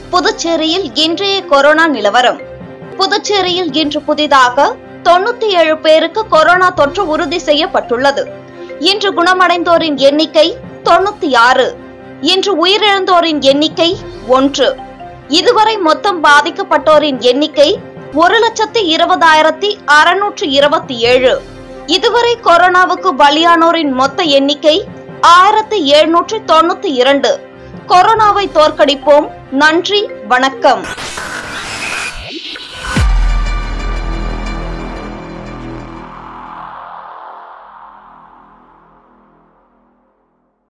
புதுச்சேரியில் இன்றைய கொரோனா நிலவரம் புதுச்சேரியில் இன்று புதிதாக தொண்ணூத்தி ஏழு பேருக்கு கொரோனா தொற்று உறுதி செய்யப்பட்டுள்ளது இன்று குணமடைந்தோரின் எண்ணிக்கை தொண்ணூத்தி ஆறு இன்று உயிரிழந்தோரின் எண்ணிக்கை ஒன்று இதுவரை மொத்தம் பாதிக்கப்பட்டோரின் எண்ணிக்கை ஒரு லட்சத்தி இருபதாயிரத்தி அறுநூற்று இருபத்தி ஏழு இதுவரை கொரோனாவுக்கு பலியானோரின் மொத்த எண்ணிக்கை ஆயிரத்தி எழுநூற்று தொண்ணூத்தி இரண்டு கொரோனாவை தோற்கடிப்போம் நன்றி வணக்கம்